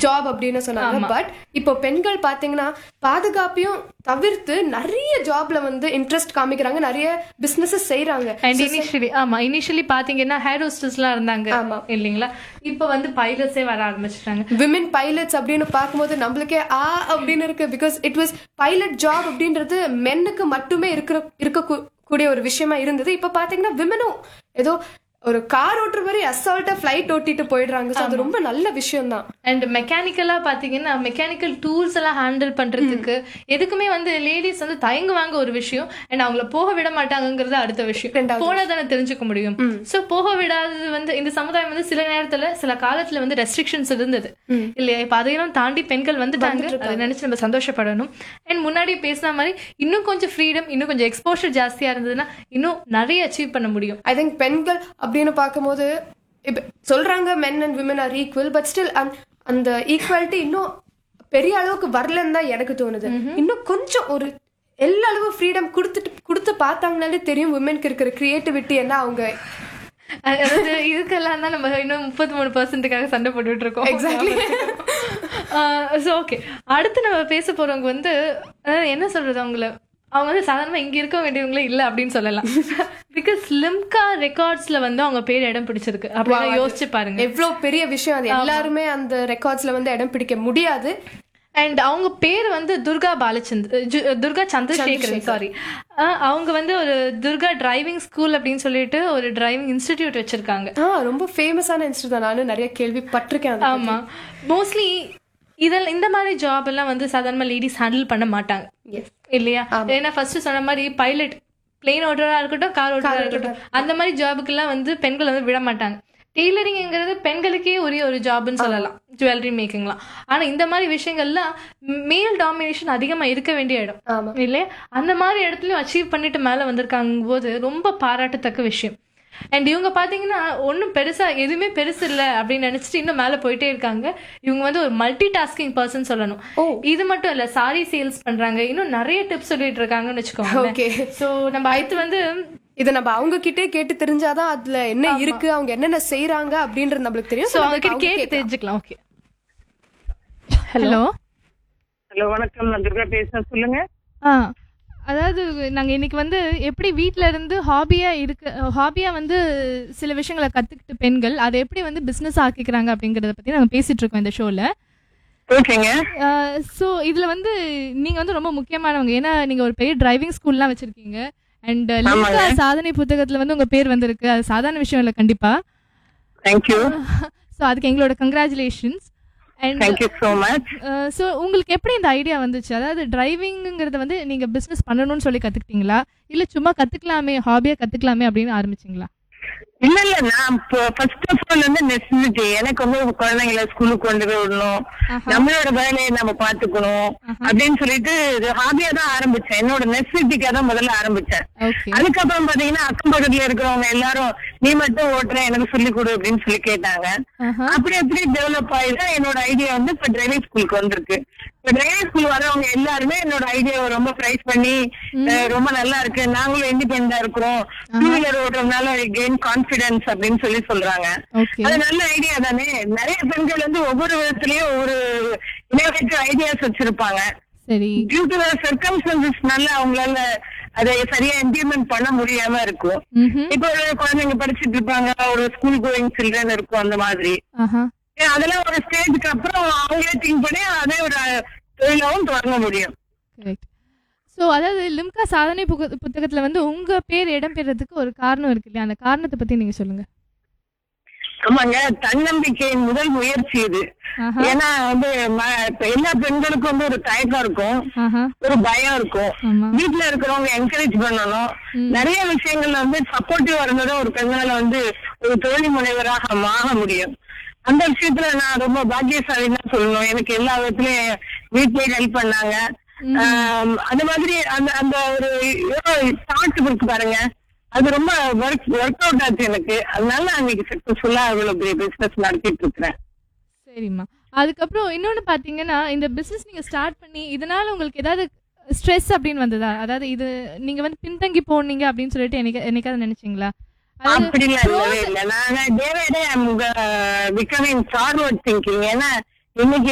Job அப்படின்னு சொன்னாங்க but இப்போ பெண்கள் பாத்தீங்கன்னா பாதுகாப்பையும் தவிர்த்து நிறைய ஜாப்ல வந்து இன்ட்ரெஸ்ட் காமிக்கிறாங்க நிறைய பிசினஸஸ் செய்றாங்க அண்ட் இனிஷியலி ஆமா இனிஷியலி பாத்தீங்கன்னா ஹேர் ஹோஸ்டர்ஸ்லாம் இருந்தாங்க ஆமா. இல்லைங்களா இப்போ வந்து பைலட்ஸே வர ஆரம்பிச்சிட்டாங்க விமன் பைலட்ஸ் அப்படின்னு பார்க்கும்போது நம்மளுக்கே ஆ அப்படின்னு இருக்கு because it was pilot job அப்படின்றது மென்னுக்கு மட்டுமே இருக்கிற இருக்க கூடிய ஒரு விஷயமா இருந்தது இப்ப பாத்தீங்கன்னா விமனும் ஏதோ ஒரு கார் ஓட்டுற மாதிரி அசால்ட்டா ஃபிளைட் ஓட்டிட்டு போயிடுறாங்க So அது ரொம்ப நல்ல விஷயம் தான் அண்ட் மெக்கானிக்கலா பாத்தீங்கன்னா மெக்கானிக்கல் டூல்ஸ் எல்லாம் ஹேண்டில் பண்றதுக்கு எதுக்குமே வந்து லேடிஸ் வந்து தயங்குவாங்க ஒரு விஷயம் அண்ட் அவங்கள போக விட மாட்டாங்கங்கிறது அடுத்த விஷயம் ரெண்டாவது போனா தானே தெரிஞ்சுக்க முடியும் சோ போக விடாதது வந்து இந்த சமுதாயம் வந்து சில நேரத்துல சில காலத்துல வந்து ரெஸ்ட்ரிக்ஷன்ஸ் இருந்தது இல்லையா இப்ப அதையெல்லாம் தாண்டி பெண்கள் வந்துட்டாங்க அதை நினைச்சு நம்ம சந்தோஷப்படணும் அண்ட் முன்னாடி பேசின மாதிரி இன்னும் கொஞ்சம் ஃப்ரீடம் இன்னும் கொஞ்சம் எக்ஸ்போஷர் ஜாஸ்தியா இருந்ததுன்னா இன்னும் நிறைய அச்சீவ் பண்ண முடியும் ஐ திங்க் பெண்கள் அப்படின்னு பார்க்கும்போது இப்ப சொல்றாங்க men and women are equal but still அந்த ஈக்குவாலிட்டி இன்னும் பெரிய அளவுக்கு வரலன்னு தான் எனக்கு தோணுது இன்னும் கொஞ்சம் ஒரு எல்லா அளவு ஃப்ரீடம் கொடுத்துட்டு கொடுத்து பார்த்தாங்கனாலே தெரியும் விமனுக்கு இருக்கிற கிரியேட்டிவிட்டி என்ன அவங்க அதாவது இதுக்கெல்லாம் தான் நம்ம இன்னும் முப்பத்தி மூணு பர்சன்ட்டுக்காக சண்டை போட்டுட்டு இருக்கோம் Exactly. ஸோ ஓகே அடுத்து நம்ம பேச போறவங்க வந்து அதாவது என்ன சொல்றது அவங்கள அவங்க வந்து சாதாரணமா இங்க இருக்க வேண்டியவங்களே இல்ல அப்படின்னு சொல்லலாம் பிகாஸ் லிம்கா ரெக்கார்ட்ஸ்ல வந்து அவங்க பேர் இடம் பிடிச்சிருக்கு அப்படின்னு யோசிச்சு பாருங்க எவ்வளவு பெரிய விஷயம் அது எல்லாருமே அந்த ரெக்கார்ட்ஸ்ல வந்து இடம் பிடிக்க முடியாது அண்ட் அவங்க பேர் வந்து துர்கா பாலச்சந்த் ஜு- துர்கா சந்திரசேகரன் சாரி அவங்க வந்து ஒரு துர்கா டிரைவிங் ஸ்கூல் அப்படின்னு சொல்லிட்டு ஒரு டிரைவிங் இன்ஸ்டிடியூட் வச்சிருக்காங்க ஆ ரொம்ப ஃபேமஸான இன்ஸ்டியூட் தான் நானும் நிறைய கேள்விப்பட்டிருக்கேன் அதை ஆமா மோஸ்ட்லி இதில் இந்த மாதிரி ஜாப் எல்லாம் வந்து சாதாரண லேடிஸ் ஹேண்டில் பண்ண மாட்டாங்க Yes. இல்லையா ஏன்னா ஃபர்ஸ்ட் சொன்ன மாதிரி பைலட் பிளேன் ஓட்டுறதா இருக்கட்டும் கார் ஓட்டுறதா இருக்கட்டும் அந்த மாதிரி ஜாபுக்கெல்லாம் வந்து பெண்கள் வந்து விட மாட்டாங்க டெய்லரிங்ங்கிறது பெண்களுக்கே உரிய ஒரு ஜாப்னு சொல்லலாம் ஜுவல்லரி மேக்கிங்லாம் ஆனா இந்த மாதிரி விஷயங்கள்லாம் மேல் டாமினேஷன் அதிகமா இருக்க வேண்டிய இடம் ஆமா இல்லையா அந்த மாதிரி இடத்துலயும் அச்சீவ் பண்ணிட்டு மேல வந்திருக்காங்க போது ரொம்ப பாராட்டத்தக்க விஷயம் அண்ட் இவங்க பாத்தீங்கன்னா ஒன்றும் பெருசா எதுவுமே பெருசு இல்லை அப்படின்னு நினைச்சிட்டு இன்னும் மேல போயிட்டே இருக்காங்க இவங்க வந்து ஒரு மல்டி டாஸ்கிங் பர்சன் சொல்லணும் ஓ. இது மட்டும் இல்ல சாரி சேல்ஸ் பண்றாங்க இன்னும் நிறைய டிப்ஸ் சொல்லிட்டு இருக்காங்கன்னு வச்சுக்கோங்க ஓகே சோ நம்ம அடுத்து வந்து இதை நம்ம அவங்க கிட்டே கேட்டு தெரிஞ்சாதான் அதுல என்ன இருக்கு அவங்க என்னென்ன செய்றாங்க அப்படின்றது நம்மளுக்கு தெரியும் சோ So, அவங்க நம்ம கிட்ட அவங்க கேட்டு கேட்கலாம். தெரிஞ்சுக்கலாம் ஓகே ஹலோ ஹலோ வணக்கம் நான் துர்கா பேசுறேன் சொல்லுங்க ஆ அதாவது நாங்கள் இன்னைக்கு வந்து எப்படி வீட்டில இருந்து ஹாபியாக இருக்க ஹாபியாக வந்து சில விஷயங்களை கற்றுக்கிட்டு பெண்கள் அதை எப்படி வந்து பிஸ்னஸ் ஆக்கிக்கிறாங்க அப்படிங்கிறத பற்றி நாங்கள் பேசிட்டு இருக்கோம் இந்த ஷோவில் ஓகேங்க ஸோ இதில் வந்து நீங்கள் வந்து ரொம்ப முக்கியமானவங்க ஏன்னா நீங்கள் ஒரு பெரிய டிரைவிங் ஸ்கூல்லாம் வச்சுருக்கீங்க அண்ட் லிங்கா சாதனை புத்தகத்தில் வந்து உங்கள் பேர் வந்திருக்கு அது சாதாரண விஷயம் இல்லை கண்டிப்பாக தேங்க்யூ ஸோ அதுக்கு எங்களோட congratulations and thank you so much so உங்களுக்கு எப்படி இந்த ஐடியா வந்துச்சு அதாவது டிரைவிங்கிறத வந்து நீங்க பிசினஸ் பண்ணணும்னு சொல்லி கத்துக்கிட்டீங்களா இல்ல சும்மா கத்துக்கலாமே ஹாபியா கத்துக்கலாமே அப்படின்னு ஆரம்பிச்சீங்களா இல்ல இல்ல நான் ஃபர்ஸ்ட் ஆஃப் ஆல் வந்து நெசசிட்டி எனக்கு வந்து குழந்தைங்களை ஸ்கூலுக்கு கொண்டு போய் விடணும் நம்மளோட வேலையை நம்ம பாத்துக்கணும் அப்படின்னு சொல்லிட்டு இது ஹாபியா தான் ஆரம்பிச்சேன் என்னோட நெசசிட்டிக்காக தான் முதல்ல ஆரம்பிச்சேன் ஓகே அதுக்கப்புறம் பாத்தீங்கன்னா அக்கம் பக்கத்துல இருக்கிறவங்க எல்லாரும் நீ மட்டும் ஓட்டுற எனக்கு சொல்லி கொடு அப்படின்னு சொல்லி கேட்டாங்க அப்படி அப்படி டெவலப் ஆகி தான் என்னோட ஐடியா வந்து இப்ப டிரைவிங் ஸ்கூலுக்கு வந்திருக்கு இப்ப டிரைவிங் ஸ்கூல் வரவங்க எல்லாருமே என்னோட ஐடியாவை ரொம்ப பிரைஸ் பண்ணி அஹ், ரொம்ப நல்லா இருக்கு நாங்களும் இண்டிபெண்டா இருக்கிறோம் டூ வீலர் ஓட்டுறதுனால கெயின் கான்பிடன்ஸ் அப்படின்னு சொல்லி சொல்றாங்க ஓகே அது நல்ல ஐடியா தானே நிறைய பெண்கள் வந்து ஒவ்வொரு விதத்திலயும் ஒவ்வொரு இன்னோவேட்டிவ் ஐடியாஸ் வச்சிருப்பாங்க சரி டியூ டு சர்க்கம்ஸ்டன்சஸ்னால அவங்களால அதை சரியா இம்ப்ளிமெண்ட் பண்ண முடியாம இருக்கும் ம்ஹும். இப்போ ஒரு குழந்தைங்க படிச்சிட்டு இருப்பாங்க ஒரு ஸ்கூல் கோயிங் சில்ட்ரன் இருக்கும் அந்த மாதிரி ஆஹா ஏ, அதெல்லாம் ஒரு ஸ்டேஜ்க்கு அப்புறம் அவங்களே திங்க் பண்ணி அதே ஒரு தொழிலாவும் தொடங்க முடியும் கரெக்ட் ஸோ அதாவது லிம்கா சாதனை புக- புத்தகத்துல வந்து உங்க பேர் இடம் பெறதுக்கு ஒரு காரணம் இருக்கு இல்லையா அந்த காரணத்தை பத்தி நீங்க சொல்லுங்க ஆமாங்க தன்னம்பிக்கையின் முதல் முயற்சி இது ஆஹா ஏன்னா வந்து ம- இப்ப எல்லா பெண்களுக்கும் வந்து ஒரு தயக்கம் இருக்கும் ஆஹா ஒரு பயம் இருக்கும் ஆமா வீட்டுல இருக்கிறவங்க என்கரேஜ் பண்ணணும் நிறைய விஷயங்கள்ல வந்து சப்போர்ட்டிவா இருந்ததும் ஒரு பெண்ணால வந்து ஒரு தொழில் முனைவராக ஆக முடியும் அந்த விஷயத்துல நான் ரொம்ப பாக்கியசாலின்னு தான் சொல்லணும் எனக்கு எல்லா விதத்துலயும் வீட்லயே ஹெல்ப் பண்ணாங்க ஆம், அந்த மாதிரி அந்த அந்த ஒரு தாட் இருக்கு பாருங்க அது ரொம்ப ஒர்க் ஒர்க் அவுட் ஆச்சு எனக்கு அதனால நான் இன்னைக்கு சக்சஸ்ஃபுல்லா இவ்வளவு பெரிய பிசினஸ் நடத்திட்டு இருக்கிறேன் சரிம்மா அதுக்கப்புறம் இன்னொன்னு பாத்தீங்கன்னா இந்த பிசினஸ் நீங்க ஸ்டார்ட் பண்ணி இதனால உங்களுக்கு ஏதாவது ஸ்ட்ரெஸ் அப்படின்னு வந்ததா அதாவது இது நீங்க வந்து பின்தங்கி போனீங்க அப்படின்னு சொல்லிட்டு என்னைக்கு என்னைக்காவது நினைச்சீங்களா அதாவது அப்படிலாம் இல்லவே இல்லை நான் day by day becoming forward thinking ஏன்னா இன்னைக்கு